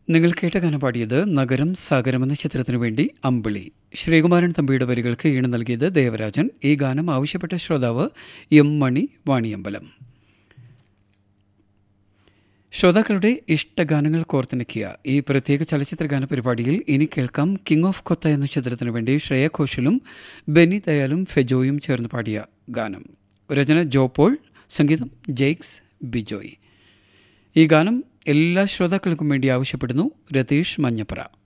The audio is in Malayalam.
നിങ്ങൾ കേട്ട ഗാനം പാടിയത് നഗരം സാഗരം എന്ന ചിത്രത്തിനു വേണ്ടി അമ്പിളി ശ്രീകുമാരൻ തമ്പിയുടെ വരികൾക്ക് ഈണം നൽകിയത് ദേവരാജൻ ഈ ഗാനം ആവശ്യപ്പെട്ട ശ്രോതാവ് എം മണി വാണിയമ്പലം ശ്രോതാക്കളുടെ ഇഷ്ടഗാനങ്ങൾ കോർത്തിണക്കിയ ഈ പ്രത്യേക ചലച്ചിത്ര ഗാന പരിപാടിയിൽ ഇനി കേൾക്കാം കിങ് ഓഫ് കൊത്ത എന്ന ചിത്രത്തിനു വേണ്ടി ശ്രേയ ഘോഷലും ബെന്നി ദയാലും ഫെജോയും ചേർന്ന് പാടിയ ഗാനം രചന ജോപോൾ സംഗീതം ജെയ്ക്സ് ബിജോയ് ഈ ഗാനം എല്ലാ ശ്രോതാക്കൾക്കും വേണ്ടി ആവശ്യപ്പെടുന്നു രതീഷ് മഞ്ഞപ്പുറ